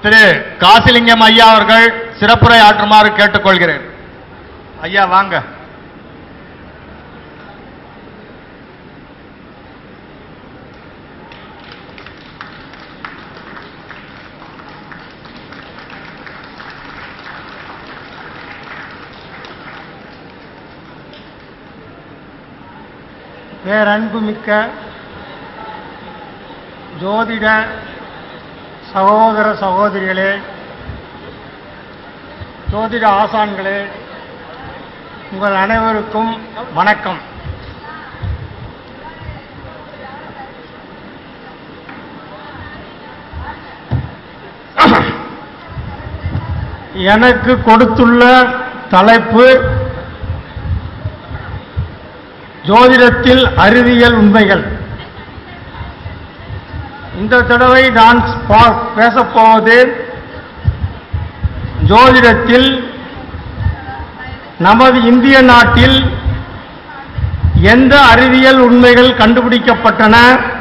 திரு காசிலிங்கம் ஐயா அவர்கள் சிறப்புரை ஆற்றுமாறு கேட்டுக்கொள்கிறேன் ஐயா வாங்க பேரன்புமிக்க ஜோதிட சகோதர சகோதரிகளே ஜோதிட ஆசான்களே உங்கள் அனைவருக்கும் வணக்கம் எனக்கு கொடுத்துள்ள தலைப்பு ஜோதிடத்தில் அறிவியல் உண்மைகள் இந்த தடவை நான் பா- பேசப்போவது ஜோதிடத்தில் நமது இந்திய நாட்டில் எந்த அறிவியல் உண்மைகள் கண்டுபிடிக்கப்பட்டன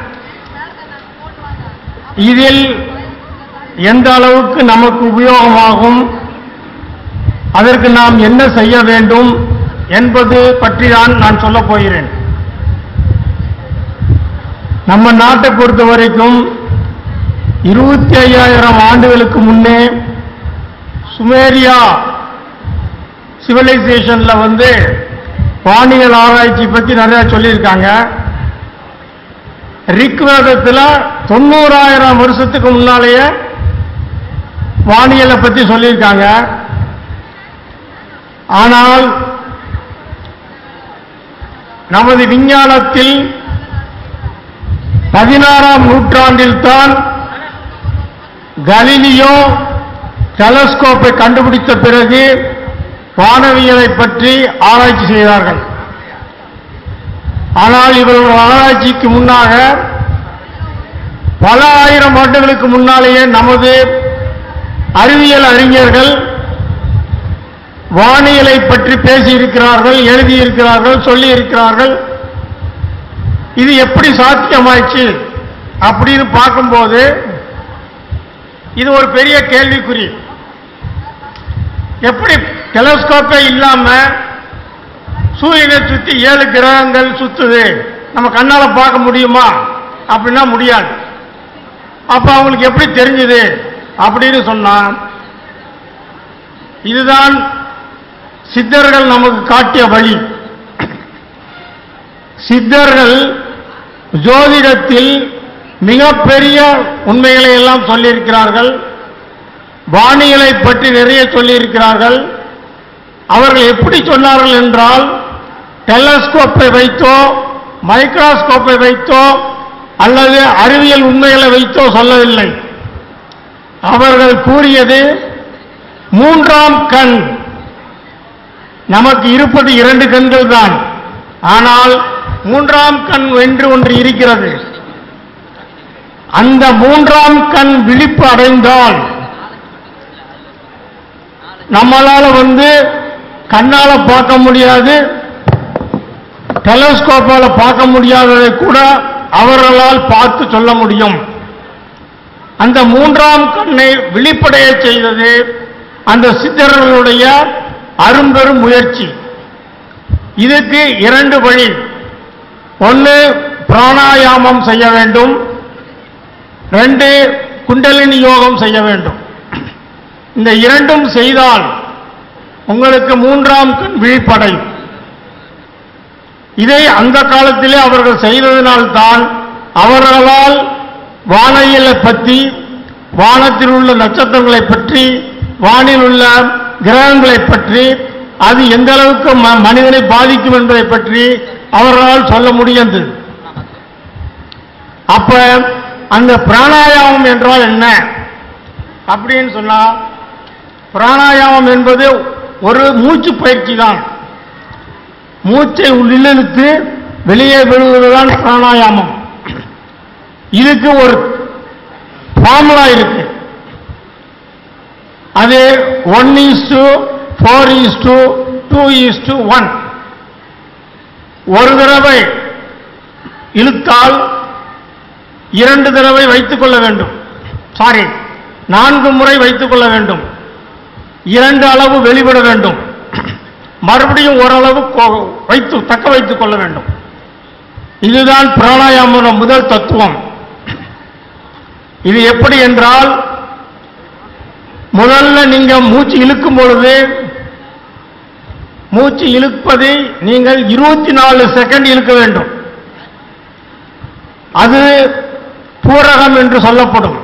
இதில் எந்த அளவுக்கு நமக்கு உபயோகமாகும் அதற்கு நாம் என்ன செய்ய வேண்டும் என்பது பற்றி தான் நான் சொல்லப் போகிறேன் நம்ம நாட்டை பொறுத்த வரைக்கும் இருபத்தி ஐயாயிரம் ஆண்டுகளுக்கு முன்னே சுமேரியா சிவிலைசேஷன்ல வந்து வானியல் ஆராய்ச்சி பத்தி நிறைய சொல்லியிருக்காங்க ரிக்வேதத்தில் தொண்ணூறாயிரம் வருஷத்துக்கு முன்னாலேயே வானியலை பத்தி சொல்லியிருக்காங்க ஆனால் நமது விஞ்ஞானத்தில் பதினாறாம் நூற்றாண்டில் தான் கலிலியோ டெலஸ்கோப்பை கண்டுபிடித்த பிறகு வானவியலை பற்றி ஆராய்ச்சி செய்தார்கள் ஆனால் இவர்கள் ஆராய்ச்சிக்கு முன்னாக பல ஆயிரம் ஆண்டுகளுக்கு முன்னாலேயே நமது அறிவியல் அறிஞர்கள் வானியலை பற்றி பேசியிருக்கிறார்கள் எழுதியிருக்கிறார்கள் சொல்லியிருக்கிறார்கள் இது எப்படி சாத்தியமாயிடுச்சு அப்படின்னு பார்க்கும்போது இது ஒரு பெரிய கேள்விக்குறி எப்படி டெலஸ்கோப்பே இல்லாம சூரியனை சுத்தி ஏழு கிரகங்கள் சுத்துது நம்ம கண்ணால பார்க்க முடியுமா அப்படின்னா முடியாது அப்ப அவங்களுக்கு எப்படி தெரிஞ்சது அப்படின்னு சொன்னா இதுதான் சித்தர்கள் நமக்கு காட்டிய வழி சித்தர்கள் ஜோதிடத்தில் மிகப்பெரிய உண்மைகளை எல்லாம் சொல்லியிருக்கிறார்கள் வானியலை பற்றி நிறைய சொல்லியிருக்கிறார்கள் அவர்கள் எப்படி சொன்னார்கள் என்றால் டெலஸ்கோப்பை வைத்தோ மைக்ரோஸ்கோப்பை வைத்தோ அல்லது அறிவியல் உண்மைகளை வைத்தோ சொல்லவில்லை அவர்கள் கூறியது மூன்றாம் கண் நமக்கு இருப்பது இரண்டு கண்கள் தான் ஆனால் மூன்றாம் கண் என்று ஒன்று இருக்கிறது அந்த மூன்றாம் கண் விழிப்பு அடைந்தால் நம்மளால வந்து கண்ணால பார்க்க முடியாது டெலஸ்கோப்பால பார்க்க முடியாததை கூட அவர்களால் பார்த்து சொல்ல முடியும் அந்த மூன்றாம் கண்ணை விழிப்படைய செய்தது அந்த சித்தர்களுடைய அரும்பெரும் முயற்சி இதுக்கு இரண்டு வழி ஒன்று பிராணாயாமம் செய்ய வேண்டும் ரெண்டு குண்டலினி யோகம் செய்ய வேண்டும் இந்த இரண்டும் செய்தால் உங்களுக்கு மூன்றாம் கண் விழிப்படையும் இதை அந்த காலத்திலே அவர்கள் செய்ததினால்தான் அவர்களால் வானியலை பற்றி வானத்தில் உள்ள நட்சத்திரங்களை பற்றி வானில் உள்ள கிரகங்களை பற்றி அது எந்த அளவுக்கு ம- மனிதனை பாதிக்கும் என்பதை பற்றி அவர்களால் சொல்ல முடியாது அப்ப அந்த பிராணாயாமம் என்றால் என்ன அப்படின்னு சொன்னா பிராணாயாமம் என்பது ஒரு மூச்சு பயிற்சி தான் மூச்சை உள்ளிழுத்து வெளியே விடுவதுதான் பிராணாயாமம் இதுக்கு ஒரு ஃபார்முலா இருக்கு அது one is to four is to two is to one ஒரு தடவை இழுத்தால் இரண்டு தடவை வைத்துக் கொள்ள வேண்டும் சாரி நான்கு முறை வைத்துக் கொள்ள வேண்டும் இரண்டு அளவு வெளிவிட வேண்டும் மறுபடியும் ஓரளவு கொ- வைத்து தக்க வைத்துக் கொள்ள வேண்டும் இதுதான் பிராணாயாம முதல் தத்துவம் இது எப்படி என்றால் முதல்ல நீங்க மூச்சு இழுக்கும் பொழுது மூச்சு இழுப்பதை நீங்கள் இருபத்தி நாலு செகண்ட் இழுக்க வேண்டும் அது பூரகம் என்று சொல்லப்படும்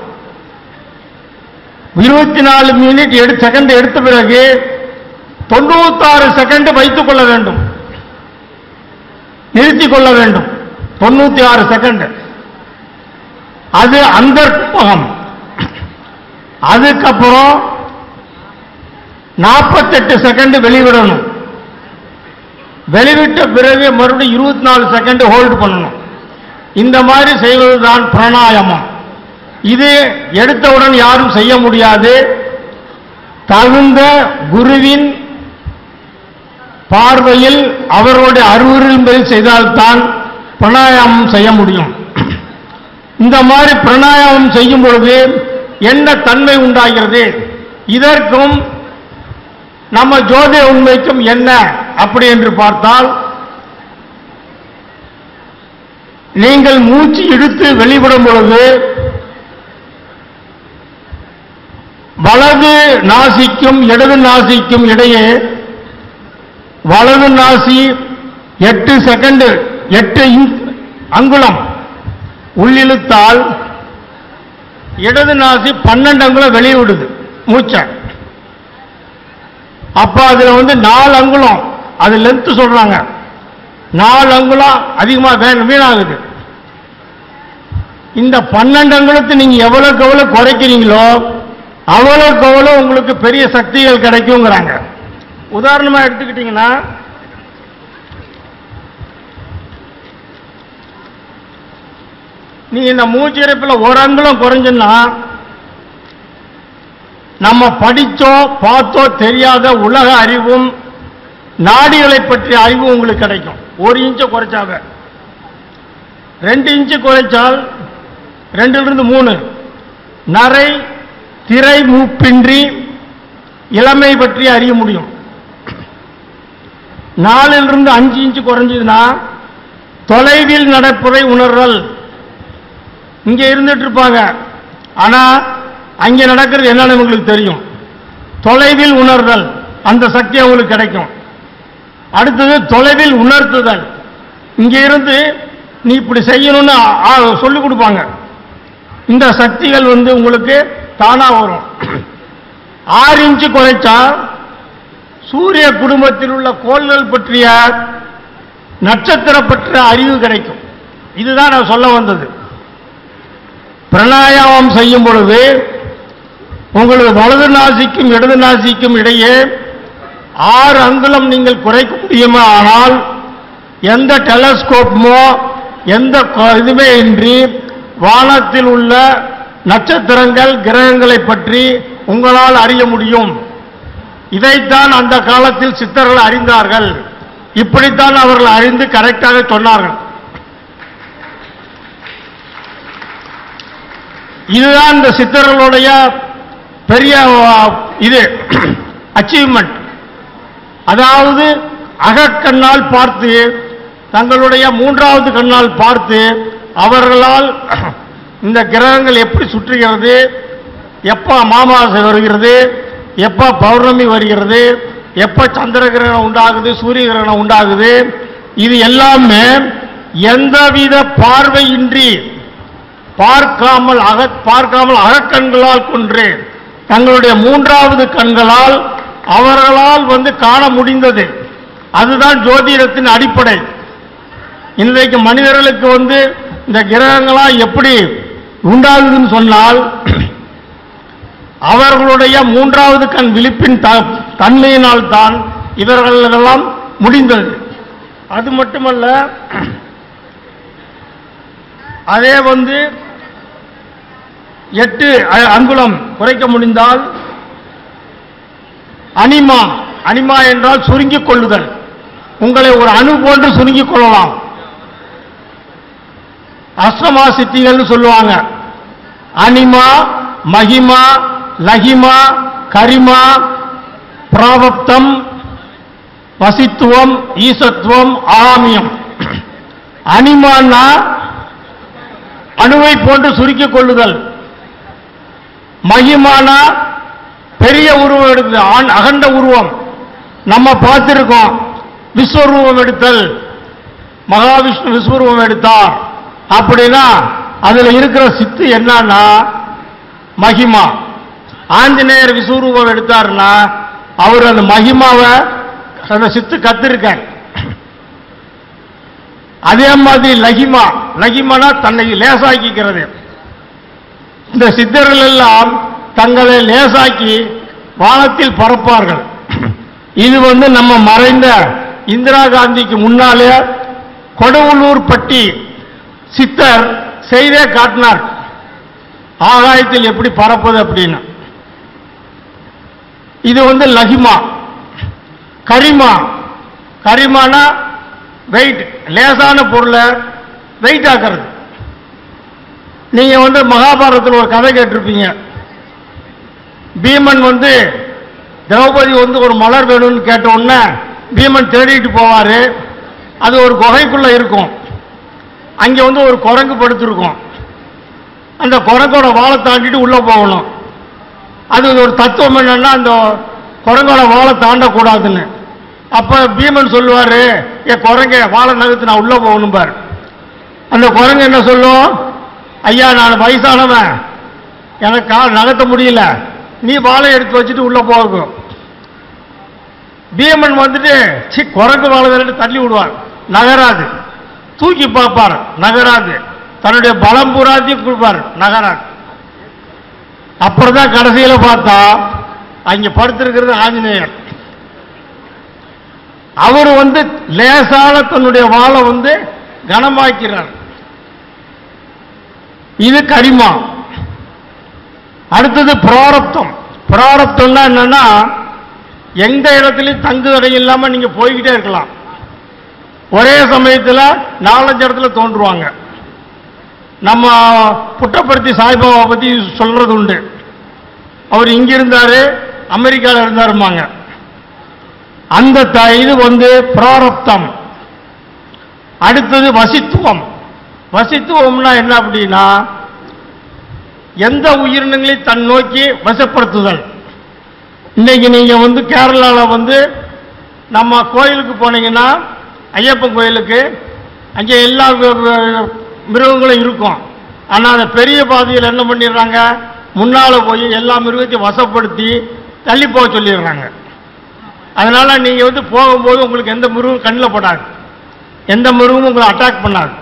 இருபத்தி நாலு மினிட் எடு செகண்ட் எடுத்த பிறகு தொண்ணூத்தாறு செகண்ட் வைத்துக் கொள்ள வேண்டும் நிறுத்திக் கொள்ள வேண்டும் தொண்ணூத்தி ஆறு செகண்ட் அது அந்தர்ப்பகம் அதுக்கப்புறம் நாற்பத்தெட்டு செகண்ட் வெளிவிடணும் வெளிவிட்ட பிறகு மறுபடியும் இருபத்தி நாலு செகண்ட் ஹோல்டு பண்ணணும் இந்த மாதிரி செய்வதுதான் பிராணாயாமம் இது எடுத்தவுடன் யாரும் செய்ய முடியாது தகுந்த குருவின் பார்வையில் அவர்களுடைய அறிவுரின்படி செய்தால்தான் பிராணாயாமம் செய்ய முடியும் இந்த மாதிரி பிராணாயாமம் செய்யும் பொழுது என்ன தன்மை உண்டாகிறது இதற்கும் நம்ம ஜோதிட உண்மைக்கும் என்ன அப்படி என்று பார்த்தால் நீங்கள் மூச்சு இழுத்து வெளிவிடும் பொழுது வலது நாசிக்கும் இடது நாசிக்கும் இடையே வலது நாசி எட்டு செகண்ட் எட்டு இன்- அங்குலம் உள்ளிழுத்தால் இடது நாசி பன்னெண்டு அங்குலம் வெளியே விடுது மூச்சை அப்ப அதுல வந்து நாலு அங்குலம் அது லென்த் சொல்றாங்க நாலு அங்குலம் அதிகமா வே- வீணாகுது இந்த பன்னெண்டு அங்குலத்தை நீங்க எவ்வளவுக்கு எவ்வளவு குறைக்கிறீங்களோ அவ்வளவுக்கு அவ்வளவு உங்களுக்கு பெரிய சக்திகள் கிடைக்குங்கிறாங்க உதாரணமா எடுத்துக்கிட்டீங்கன்னா நீ இந்த மூச்சிறைப்பில் ஒரு அங்குலம் குறைஞ்சுன்னா நம்ம படிச்சோ பார்த்தோ தெரியாத உலக அறிவும் நாடிகளை பற்றிய அறிவு உங்களுக்கு கிடைக்கும் ஒரு இன்ச்சு குறைச்சாக ரெண்டு இன்ச்சு குறைச்சால் ரெண்டிலிருந்து மூணு நரை திரை மூப்பின்றி இளமை பற்றி அறிய முடியும் நாலிலிருந்து அஞ்சு இன்ச்சு குறைஞ்சதுன்னா தொலைவில் நடப்பதை உணர்றல் இங்க இருந்துட்டு இருப்பாங்க ஆனா அங்க நடக்கிறது என்னன்னு உங்களுக்கு தெரியும் தொலைவில் உணர்தல் அந்த சக்தி அவங்களுக்கு கிடைக்கும் அடுத்தது தொலைவில் உணர்த்துதல் இங்க இருந்து நீ இப்படி செய்யணும்னு ஆ- சொல்லிக் கொடுப்பாங்க இந்த சக்திகள் வந்து உங்களுக்கு தானா வரும் ஆறு இன்ச்சு குறைச்சா சூரிய குடும்பத்தில் உள்ள கோள்கள் பற்றிய நட்சத்திர பற்றிய அறிவு கிடைக்கும் இதுதான் நான் சொல்ல வந்தது பிராணாயாமம் செய்யும் பொழுது உங்களுக்கு வலது நாசிக்கும் இடது நாசிக்கும் இடையே ஆறு அங்குலம் நீங்கள் குறைக்க முடியுமா ஆனால் எந்த டெலஸ்கோப்புமோ எந்த கொ- இதுமே இன்றி வானத்தில் உள்ள நட்சத்திரங்கள் கிரகங்களை பற்றி உங்களால் அறிய முடியும் இதைத்தான் அந்த காலத்தில் சித்தர்கள் அறிந்தார்கள் இப்படித்தான் அவர்கள் அறிந்து கரெக்டாக சொன்னார்கள் இதுதான் இந்த சித்தர்களுடைய பெரிய ஆ, இது அச்சீவ்மெண்ட் அதாவது அகக்கண்ணால் பார்த்து தங்களுடைய மூன்றாவது கண்ணால் பார்த்து அவர்களால் இந்த கிரகங்கள் எப்படி சுற்றுகிறது எப்ப அமாவாசை வருகிறது எப்ப பௌர்ணமி வருகிறது எப்ப சந்திர கிரகணம் உண்டாகுது சூரிய கிரகணம் உண்டாகுது இது எல்லாமே எந்தவித பார்வையின்றி பார்க்காமல் அக பார்க்காமல் அகக்கண்களால் கொன்று தங்களுடைய மூன்றாவது கண்களால் அவர்களால் வந்து காண முடிந்தது அதுதான் ஜோதிடத்தின் அடிப்படை இன்றைக்கு மனிதர்களுக்கு வந்து இந்த கிரகங்களா எப்படி உண்டாகுதுன்னு சொன்னால் அவர்களுடைய மூன்றாவது கண் விழிப்பின் த- தன்மையினால் தான் இவர்களெல்லாம் முடிந்தது அது மட்டுமல்ல அதே வந்து எட்டு அ- அங்குலம் குறைக்க முடிந்தால் அனிமா அனிமா என்றால் சுருங்கிக் கொள்ளுதல் உங்களை ஒரு அணு போன்று சுருங்கிக் கொள்ளலாம் அஷ்டமா சித்திகள்னு சொல்லுவாங்க அனிமா மகிமா லகிமா கரிமா பிராவப்தம் வசித்துவம் ஈசத்துவம் ஆமியம் அனிமான்னா அணுவை போன்று சுருக்கிக் கொள்ளுதல் மகிமானா பெரிய உருவம் எடுக்குது ஆண் அகண்ட உருவம் நம்ம பார்த்திருக்கோம் விஸ்வரூபம் எடுத்தல் மகாவிஷ்ணு விஸ்வரூபம் எடுத்தார் அப்படின்னா அதுல இருக்கிற சித்து என்னன்னா மகிமா ஆஞ்சநேயர் விஸ்வரூபம் எடுத்தாருன்னா அவர் அந்த மகிமாவை அந்த சித்து கத்திருக்கார் அதே மாதிரி லகிமா லகிமானா தன்னை லேசாக்கிக்கிறது இந்த சித்தர்கள் எல்லாம் தங்களை லேசாக்கி வானத்தில் பறப்பார்கள் இது வந்து நம்ம மறைந்த இந்திரா காந்திக்கு முன்னாலே கொடுவலூர் பட்டி சித்தர் செய்தே காட்டினார் ஆகாயத்தில் எப்படி பறப்பது அப்படின்னு இது வந்து லகிமா கரிமா கரிமானா வெயிட் லேசான பொருளை வெயிட் ஆக்கிறது நீங்க வந்து மகாபாரதத்தில் ஒரு கதை கேட்டிருப்பீங்க பீமன் வந்து திரௌபதி வந்து ஒரு மலர் வேணும்னு கேட்ட உடனே பீமன் தேடிட்டு போவாரு அது ஒரு குகைக்குள்ள இருக்கும் அங்க வந்து ஒரு குரங்கு படுத்திருக்கும் அந்த குரங்கோட வாழை தாண்டிட்டு உள்ள போகணும் அது ஒரு தத்துவம் என்னன்னா அந்த குரங்கோட வாழை தாண்டக்கூடாதுன்னு அப்ப பீமன் சொல்லுவாரு ஏ குரங்க வாழை நகர்த்து நான் உள்ள போகணும் பாரு அந்த குரங்கு என்ன சொல்லும் ஐயா நான் வயசானவன் எனக்கு கால் நகர்த்த முடியல நீ வாழை எடுத்து வச்சுட்டு உள்ள போகும் பீமன் வந்துட்டு சி குரங்கு வாழை தள்ளி விடுவார் நகராது தூக்கி பார்ப்பார் நகராது தன்னுடைய பலம் பூராத்தையும் கொடுப்பார் நகராது அப்புறம் தான் கடைசியில பார்த்தா அங்க படுத்திருக்கிறது ஆஞ்சநேயர் அவர் வந்து லேசான தன்னுடைய வாளை வந்து கனமாக்கிறார் இது கரிமா அடுத்தது பிராரப்தம் பிராரப்தம்னா என்னன்னா எந்த இடத்துலையும் தங்கு தடை இல்லாம நீங்க போய்கிட்டே இருக்கலாம் ஒரே சமயத்தில் நாலஞ்சு இடத்துல தோன்றுவாங்க நம்ம புட்டப்படுத்தி சாய்பாபா பத்தி சொல்றது உண்டு அவர் இங்க இருந்தாரு அமெரிக்கால இருந்தாருமாங்க அந்த த- இது வந்து பிராரப்தம் அடுத்தது வசித்துவம் வசித்துவம்னா என்ன அப்படின்னா எந்த உயிரினங்களையும் தன் நோக்கி வசப்படுத்துதல் இன்னைக்கு நீங்க வந்து கேரளால வந்து நம்ம கோயிலுக்கு போனீங்கன்னா ஐயப்பன் கோயிலுக்கு அங்கே எல்லா வி- வி- மிருகங்களும் இருக்கும் ஆனா அந்த பெரிய பாதையில் என்ன பண்ணிடுறாங்க முன்னால போய் எல்லா மிருகத்தையும் வசப்படுத்தி தள்ளி போக சொல்லிடுறாங்க அதனால நீங்க வந்து போகும்போது உங்களுக்கு எந்த மிருகம் கண்ணில் படாது எந்த மிருகமும் உங்களை அட்டாக் பண்ணாது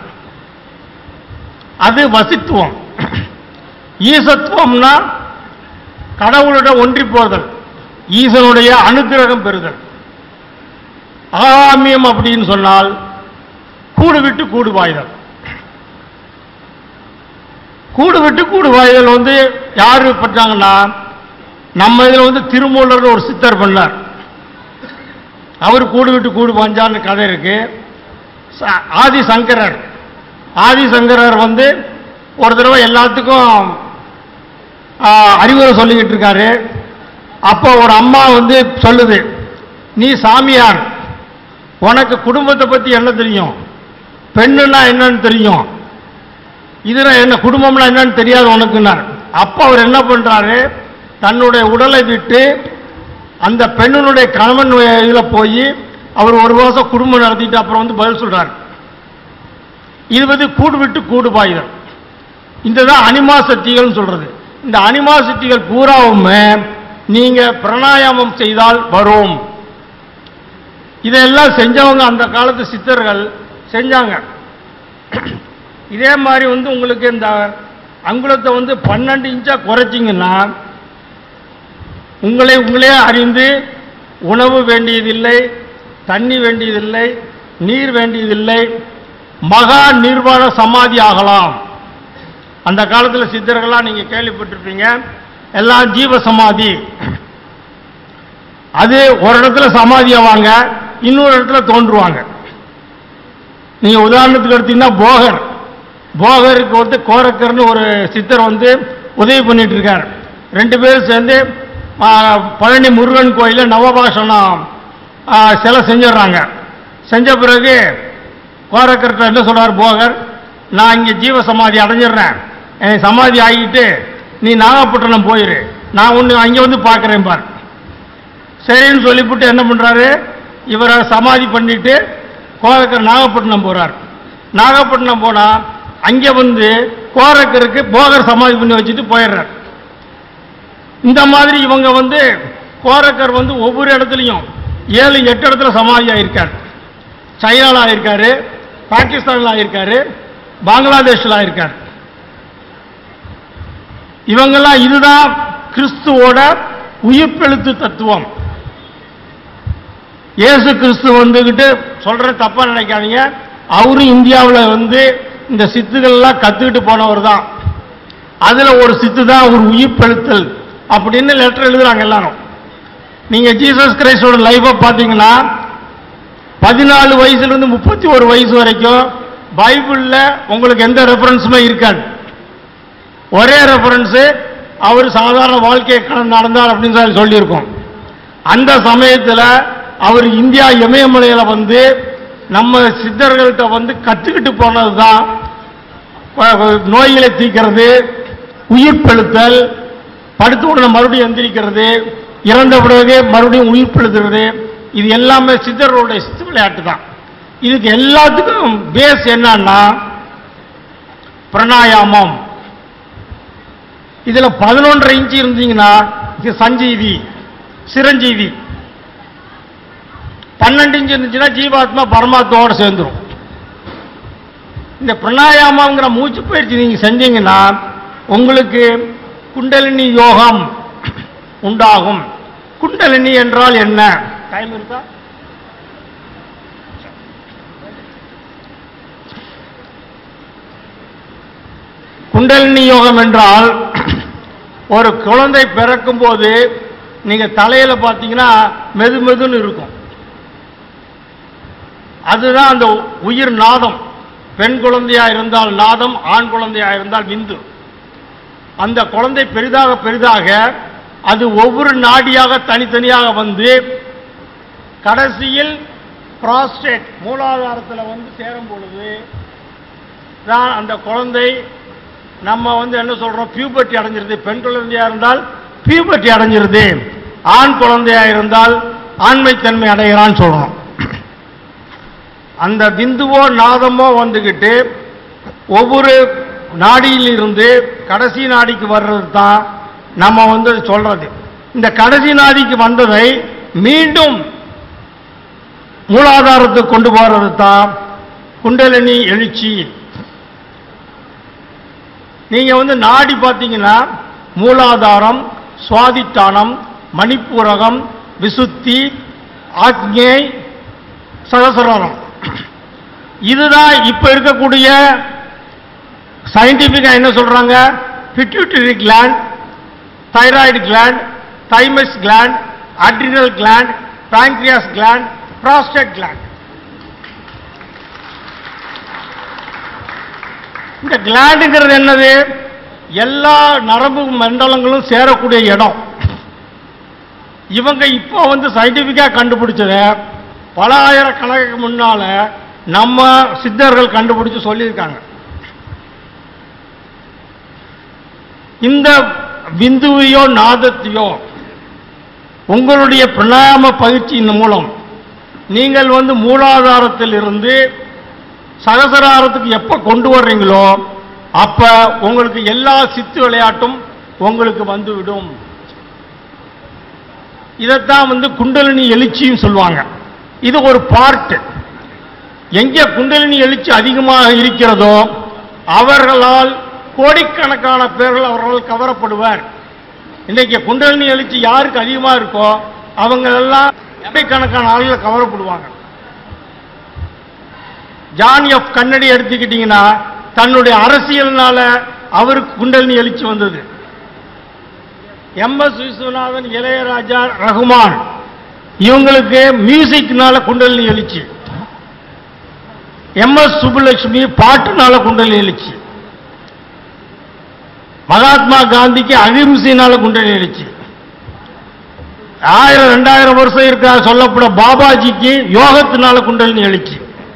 அது வசித்துவம் ஈசத்துவம்னா கடவுளோட ஒன்றி போதல் ஈசனுடைய அனுக்கிரகம் பெறுதல் ஆகாமியம் அப்படின்னு சொன்னால் கூடு விட்டு கூடு வாய்தல் கூடு விட்டு கூடு வாய்தல் வந்து யாரு பண்ணாங்கன்னா நம்ம இதுல வந்து திருமூலர்னு ஒரு சித்தர் பண்ணார் அவர் கூடு விட்டு கூடு பாஞ்சான்னு கதை இருக்கு ச- ஆதி சங்கரர் ஆதி சங்கரர் வந்து ஒரு தடவை எல்லாத்துக்கும் ஆ, அறிவுரை சொல்லிக்கிட்டு இருக்காரு அப்போ ஒரு அம்மா வந்து சொல்லுது நீ சாமியார் உனக்கு குடும்பத்தை பத்தி என்ன தெரியும் பெண்ணுன்னா என்னன்னு தெரியும் இதுல என்ன குடும்பம்னா என்னன்னு தெரியாது உனக்குன்னார் அப்போ அவர் என்ன பண்றாரு தன்னுடைய உடலை விட்டு அந்த பெண்ணினுடைய கணவன் இதுல போய் அவர் ஒரு மாசம் குடும்பம் நடத்திட்டு அப்புறம் வந்து பதில் சொல்றாரு இது வந்து கூடு விட்டு கூடு பாயுதல் இந்த தான் அனிமா சக்திகள்னு சொல்றது இந்த அனிமா சக்திகள் பூராவுமே நீங்க பிராணாயாமம் செய்தால் வரும் இதெல்லாம் செஞ்சவங்க அந்த காலத்து சித்தர்கள் செஞ்சாங்க இதே மாதிரி வந்து உங்களுக்கு இந்த அங்குலத்தை வந்து பன்னெண்டு இன்ச்சா குறைச்சிங்கன்னா உங்களை உங்களே அறிந்து உணவு வேண்டியதில்லை தண்ணி வேண்டியதில்லை நீர் வேண்டியதில்லை மகா நிர்வாண சமாதி ஆகலாம் அந்த காலத்தில் சித்தர்கள்லாம் நீங்க கேள்விப்பட்டிருப்பீங்க எல்லாம் ஜீவ சமாதி அது ஒரு இடத்துல சமாதி ஆவாங்க இன்னொரு இடத்துல தோன்றுவாங்க நீங்க உதாரணத்துக்கு எடுத்தீங்கன்னா போகர் போகருக்கு வந்து கோரக்கர்னு ஒரு சித்தர் வந்து உதவி பண்ணிட்டு இருக்கார் ரெண்டு பேரும் சேர்ந்து ஆ, பழனி முருகன் கோயிலில் நவபாஷணம் ஆ, சிலை செஞ்சிடுறாங்க செஞ்ச பிறகு கோரக்கர்கிட்ட என்ன சொல்றார் போகர் நான் இங்கே ஜீவ சமாதி அடைஞ்சிடுறேன் என் சமாதி ஆகிட்டு நீ நாகப்பட்டினம் போயிரு நான் ஒன்று அங்கே வந்து பார்க்குறேன் பார் சரின்னு சொல்லிவிட்டு என்ன பண்ணுறாரு இவரை சமாதி பண்ணிட்டு கோரக்கர் நாகப்பட்டினம் போகிறார் நாகப்பட்டினம் போனால் அங்கே வந்து கோரக்கருக்கு போகர் சமாதி பண்ணி வச்சுட்டு போயிடுறார் இந்த மாதிரி இவங்க வந்து கோரக்கர் வந்து ஒவ்வொரு இடத்துலையும் ஏழு எட்டு இடத்துல சமாதி ஆயிருக்கார் சைனாவில் ஆயிருக்காரு பாகிஸ்தானில் ஆயிருக்காரு பங்களாதேஷில் ஆயிருக்காரு இவங்கெல்லாம் இதுதான் கிறிஸ்துவோட உயிர்ப்பெழுத்து தத்துவம் இயேசு கிறிஸ்து வந்துகிட்டு சொல்ற தப்பா நினைக்காதீங்க அவரும் இந்தியாவில் வந்து இந்த சித்துக்கள்லாம் கத்துக்கிட்டு போனவர் தான் அதுல ஒரு சித்து தான் ஒரு உயிர்ப்பெழுத்தல் அப்படின்னு லெட்டர் எழுதுறாங்க எல்லாரும் நீங்க ஜீசஸ் கிரைஸ்டோட லைஃபை பார்த்தீங்கன்னா பதினாலு வயசுல இருந்து முப்பத்தி ஒரு வயசு வரைக்கும் பைபிள்ல உங்களுக்கு எந்த ரெஃபரன்ஸுமே இருக்காது ஒரே ரெஃபரன்ஸ் அவர் சாதாரண வாழ்க்கையை கடந்து நடந்தார் அப்படின்னு சொல்லி சொல்லியிருக்கோம் அந்த சமயத்தில் அவர் இந்தியா இமயமலையில வந்து நம்ம சித்தர்கள்ட்ட வந்து கற்றுக்கிட்டு போனது தான் நோய்களை தீர்க்கிறது உயிர்ப்பெழுத்தல் படுத்த உடனே மறுபடியும் எந்திரிக்கிறது இறந்த பிறகு மறுபடியும் உயிர்ப்பெழுத்துறது இது எல்லாமே சித்தர்களுடைய சித்து விளையாட்டு தான் இதுக்கு எல்லாத்துக்கும் பேஸ் என்னன்னா பிரணாயாமம் இதுல பதினொன்றரை இன்ச்சு இருந்தீங்கன்னா இது சஞ்சீவி சிரஞ்சீவி பன்னெண்டு இன்ச்சு இருந்துச்சுன்னா ஜீவாத்மா பரமாத்மாவோட சேர்ந்துரும் இந்த பிரணாயாமங்கிற மூச்சு பயிற்சி நீங்க செஞ்சீங்கன்னா உங்களுக்கு குண்டலினி யோகம் உண்டாகும் குண்டலினி என்றால் என்ன டைம் இருக்கா குண்டலினி யோகம் என்றால் ஒரு குழந்தை பிறக்கும் போது நீங்க தலையில பார்த்தீங்கன்னா மெது மெதுன்னு இருக்கும் அதுதான் அந்த உயிர் நாதம் பெண் குழந்தையா இருந்தால் நாதம் ஆண் குழந்தையா இருந்தால் விந்து அந்த குழந்தை பெரிதாக பெரிதாக அது ஒவ்வொரு நாடியாக தனித்தனியாக வந்து கடைசியில் புராஸ்டேட் மூலாதாரத்தில் வந்து சேரும் பொழுது தான் அந்த குழந்தை நம்ம வந்து என்ன சொல்றோம் பியூபர்ட்டி அடைஞ்சிருது பெண் குழந்தையா இருந்தால் பியூபர்ட்டி அடைஞ்சிருது ஆண் குழந்தையா இருந்தால் ஆண்மைத்தன்மை அடைகிறான்னு சொல்றோம் அந்த பிந்துவோ நாதமோ வந்துகிட்டு ஒவ்வொரு நாடியில் இருந்து கடைசி நாடிக்கு வர்றது தான் நம்ம வந்து சொல்றது இந்த கடைசி நாடிக்கு வந்ததை மீண்டும் மூலாதாரத்துக்கு கொண்டு போறது தான் குண்டலினி எழுச்சி நீங்க வந்து நாடி பார்த்தீங்கன்னா மூலாதாரம் சுவாதிட்டானம் மணிப்பூரகம் விசுத்தி ஆக்ஞை சகசரம் இதுதான் இப்ப இருக்கக்கூடிய சயின்டிபிக்கா என்ன சொல்றாங்க pituitary gland thyroid gland thymus gland adrenal gland pancreas gland prostate gland இந்த கிளாண்டுங்கிறது என்னது எல்லா நரம்பு மண்டலங்களும் சேரக்கூடிய இடம் இவங்க இப்போ வந்து சயின்டிஃபிக்கா கண்டுபிடிச்சத பல ஆயிரக்கணக்கு முன்னால நம்ம சித்தர்கள் கண்டுபிடிச்சு சொல்லியிருக்காங்க இந்த பிந்துவையோ நாதத்தையோ உங்களுடைய பிரணாயாம பயிற்சியின் மூலம் நீங்கள் வந்து மூலாதாரத்தில் இருந்து சகசராரத்துக்கு எப்ப கொண்டு வர்றீங்களோ அப்ப உங்களுக்கு எல்லா சித்து விளையாட்டும் உங்களுக்கு வந்துவிடும் இதைத்தான் வந்து குண்டலினி எழுச்சின்னு சொல்லுவாங்க இது ஒரு பார்ட் எங்கே குண்டலினி எழுச்சி அதிகமாக இருக்கிறதோ அவர்களால் கோடிக்கணக்கான பேர்கள் அவர்களால் கவரப்படுவார் இன்னைக்கு குண்டலினி எழுச்சி யாருக்கு அதிகமாக இருக்கோ அவங்க எல்லாம் கோடிக்கணக்கான ஆளுகள் கவரப்படுவாங்க ஜான் எஃப் கன்னடி எடுத்துக்கிட்டீங்கன்னா தன்னுடைய அரசியல்னால அவருக்கு குண்டலினி எழுச்சி வந்தது எம் எஸ் விஸ்வநாதன் இளையராஜா ரகுமான் இவங்களுக்கு மியூசிக்னால குண்டலினி எழுச்சி எம் எஸ் சுப்புலட்சுமி பாட்டுனால குண்டலினி எழுச்சி மகாத்மா காந்திக்கு அகிம்சையினால குண்டலினி எழுச்சி ஆயிரம் ரெண்டாயிரம் வருஷம் இருக்கா சொல்லப்பட பாபாஜிக்கு யோகத்தினால குண்டலினி எழுச்சி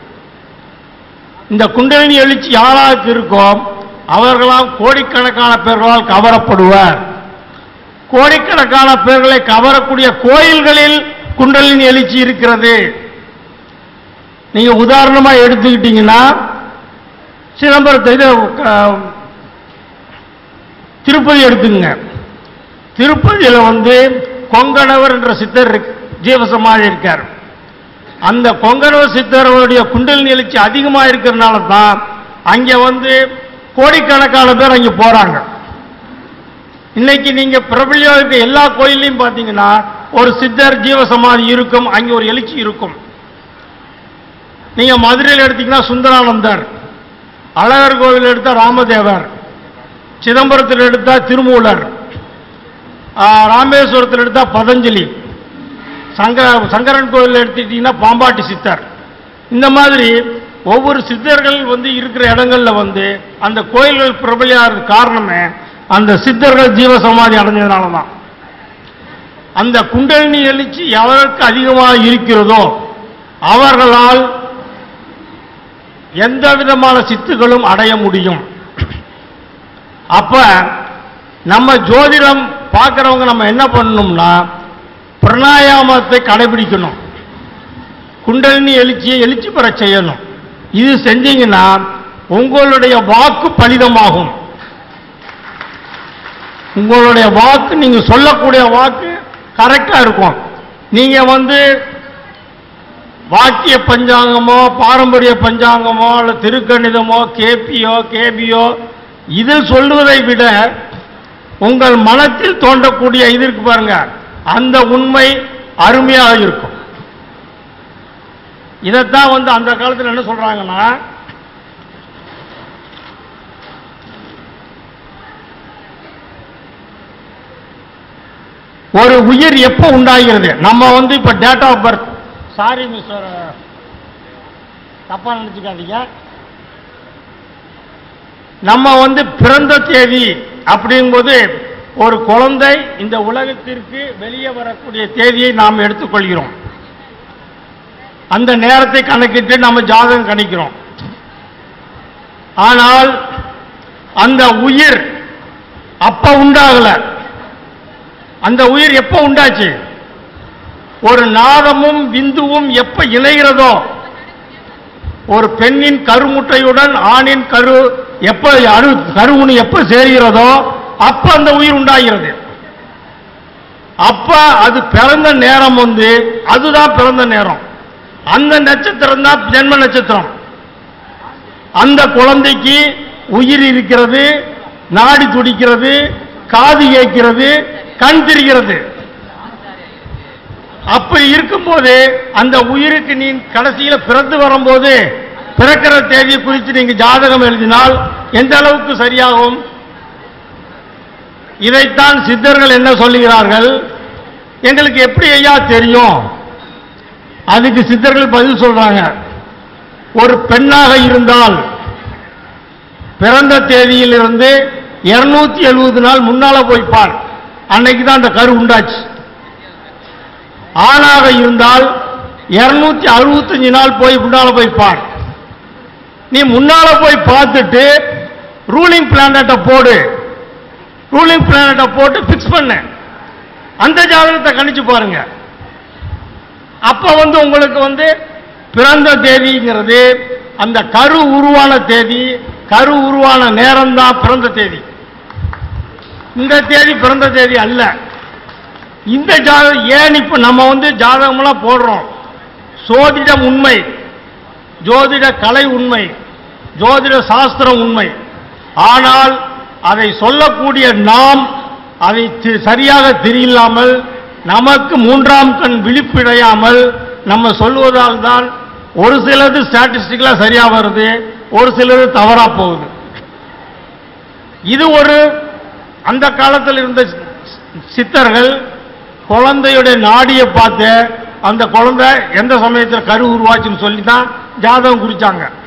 இந்த குண்டலினி எழுச்சி யாராருக்கு இருக்கோ அவர்களால் கோடிக்கணக்கான பேர்களால் கவரப்படுவார் கோடிக்கணக்கான பேர்களை கவரக்கூடிய கோயில்களில் குண்டலினி எழுச்சி இருக்கிறது நீங்க உதாரணமா எடுத்துக்கிட்டீங்கன்னா சிதம்பரத்தை இது, அஹ், திருப்பதி எடுத்துங்க திருப்பதியில வந்து கொங்கணவர் என்ற சித்தர் இருக்கு- ஜீவசமாதி இருக்கார் அந்த கொங்கணவர் சித்தருடைய குண்டலினி எழுச்சி அதிகமாக இருக்கிறதுனால தான் அங்கே வந்து கோடிக்கணக்கான பேர் அங்கே போறாங்க இன்னைக்கு நீங்க பிரபலியம் இருக்க எல்லா கோயில்லையும் பார்த்தீங்கன்னா ஒரு சித்தர் ஜீவசமாதி இருக்கும் அங்கே ஒரு எழுச்சி இருக்கும் நீங்க மதுரையில் எடுத்தீங்கன்னா சுந்தரானந்தர் அழகர் கோவில் எடுத்தா ராமதேவர் சிதம்பரத்தில் எடுத்தா திருமூலர் ஆ, ராமேஸ்வரத்தில் எடுத்தா பதஞ்சலி சங்கர சங்கரன் கோவில் எடுத்துக்கிட்டீங்கன்னா பாம்பாட்டி சித்தர் இந்த மாதிரி ஒவ்வொரு சித்தர்கள் வந்து இருக்கிற இடங்கள்ல வந்து அந்த கோயில்கள் பிரபலியாகிறது காரணமே அந்த சித்தர்கள் ஜீவசமாதி அடைஞ்சதுனால தான் அந்த குண்டலினி எழுச்சி எவருக்கு அதிகமாக இருக்கிறதோ அவர்களால் எந்த விதமான சித்துகளும் அடைய முடியும் அப்ப நம்ம ஜோதிடம் பார்க்கறவங்க நம்ம என்ன பண்ணணும்னா பிராணாயாமத்தை கடைபிடிக்கணும் குண்டலினி எழுச்சியை எழுச்சி பெற செய்யணும் இது செஞ்சீங்கன்னா உங்களுடைய வாக்கு பலிதமாகும் உங்களுடைய வாக்கு நீங்க சொல்லக்கூடிய வாக்கு கரெக்டா இருக்கும் நீங்க வந்து வாக்கிய பஞ்சாங்கமோ பாரம்பரிய பஞ்சாங்கமோ அல்ல திருக்கணிதமோ கேபியோ கேபியோ இதில் சொல்லுவதை விட உங்கள் மனத்தில் தோன்றக்கூடிய இது இருக்கு பாருங்க அந்த உண்மை அருமையாக இருக்கும் இதைத்தான் வந்து அந்த காலத்தில் என்ன சொல்றாங்கன்னா ஒரு உயிர் எப்போ உண்டாகிறது நம்ம வந்து இப்ப date of birth sorry mister தப்பா நினைச்சுக்காதீங்க நம்ம வந்து பிறந்த தேதி அப்படிங்கும்போது ஒரு குழந்தை இந்த உலகத்திற்கு வெளியே வரக்கூடிய தேதியை நாம் எடுத்துக்கொள்கிறோம் அந்த நேரத்தை கணக்கிட்டு நம்ம ஜாதகம் கணிக்கிறோம் ஆனால் அந்த உயிர் அப்ப உண்டாகல அந்த உயிர் எப்ப உண்டாச்சு ஒரு நாதமும் விந்துவும் எப்ப இணைகிறதோ ஒரு பெண்ணின் கருமுட்டையுடன் ஆணின் கரு எப்ப அணு கருவுணி எப்ப சேர்கிறதோ அப்ப அந்த உயிர் உண்டாகிறது அப்ப அது பிறந்த நேரம் வந்து அதுதான் பிறந்த நேரம் அந்த நட்சத்திரம் தான் ஜென்ம நட்சத்திரம் அந்த குழந்தைக்கு உயிர் இருக்கிறது நாடி துடிக்கிறது காது கேட்கிறது கண் தெரிகிறது அப்படி இருக்கும்போது அந்த உயிருக்கு நீ கடைசியில பிறந்து வரும்போது பிறக்கிற தேதியை குறித்து நீங்க ஜாதகம் எழுதினால் எந்த அளவுக்கு சரியாகும் இதைத்தான் சித்தர்கள் என்ன சொல்லுகிறார்கள் எங்களுக்கு எப்படி ஐயா தெரியும் அதுக்கு சித்தர்கள் பதில் சொல்றாங்க ஒரு பெண்ணாக இருந்தால் பிறந்த தேதியிலிருந்து இருநூத்தி எழுபது நாள் முன்னால போய் பார் அன்னைக்கு தான் அந்த கரு உண்டாச்சு ஆணாக இருந்தால் இருநூத்தி அறுபத்தஞ்சு நாள் போய் முன்னால போய் பார் நீ முன்னால போய் பார்த்துட்டு ரூலிங் பிளானட்டை போடு ரூலிங் பிளானட்டை போட்டு ஃபிக்ஸ் பண்ண அந்த ஜாதகத்தை கணிச்சு பாருங்க அப்ப வந்து உங்களுக்கு வந்து பிறந்த தேதிங்கிறது அந்த கரு உருவான தேதி கரு உருவான நேரம் தான் பிறந்த தேதி இந்த தேதி பிறந்த தேதி அல்ல இந்த ஜாதகம் ஏன் இப்ப நம்ம வந்து ஜாதகம்லாம் போடுறோம் சோதிடம் உண்மை ஜோதிட கலை உண்மை ஜோதிட சாஸ்திரம் உண்மை ஆனால் அதை சொல்லக்கூடிய நாம் அதை தி- சரியாக தெரியலாமல் நமக்கு மூன்றாம் கண் விழிப்பிடையாமல் நம்ம சொல்வதால் தான் ஒரு சிலது ஸ்டாட்டிஸ்டிக்கலா சரியா வருது ஒரு சிலது தவறா போகுது இது ஒரு அந்த காலத்தில் இருந்த சி- சித்தர்கள் குழந்தையுடைய நாடியை பார்த்து அந்த குழந்தை எந்த சமயத்தில் கரு உருவாச்சுன்னு சொல்லி தான் ஜாதகம் குறிச்சாங்க